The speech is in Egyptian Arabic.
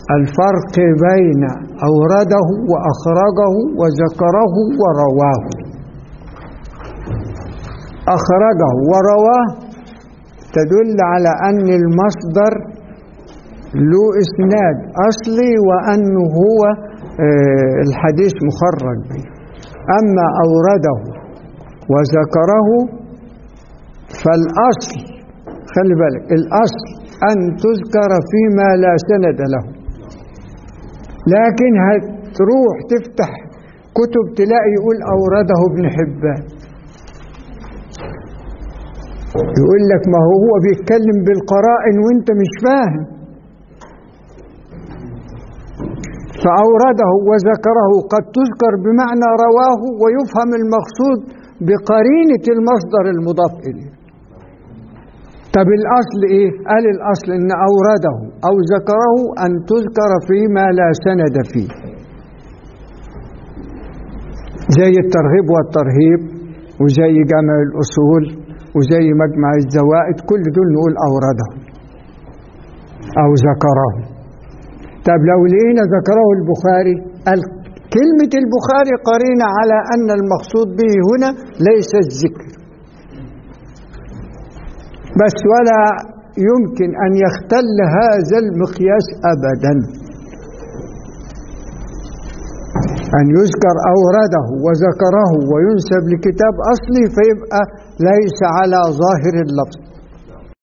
الفرق بين أورده وأخرجه وذكره ورواه أخرجه ورواه تدل على أن المصدر له إسناد أصلي وأنه هو الحديث مخرج به أما أورده وذكره فالأصل خلي بالك الأصل أن تذكر فيما لا سند له لكن هتروح تفتح كتب تلاقي يقول أورده ابن حبان يقول لك ما هو هو بيتكلم بالقرائن وانت مش فاهم فأورده وذكره قد تذكر بمعنى رواه ويفهم المقصود بقرينة المصدر المضاف إليه طب الأصل إيه؟ قال الأصل إن أورده أو ذكره أن تذكر فيما لا سند فيه زي الترغيب والترهيب وزي جمع الأصول وزي مجمع الزوائد كل دول نقول أورده أو ذكره طب لو لقينا ذكره البخاري قال كلمة البخاري قرينة على أن المقصود به هنا ليس الذكر بس ولا يمكن أن يختل هذا المقياس أبدا أن يذكر أورده وذكره وينسب لكتاب أصلي فيبقى ليس على ظاهر اللفظ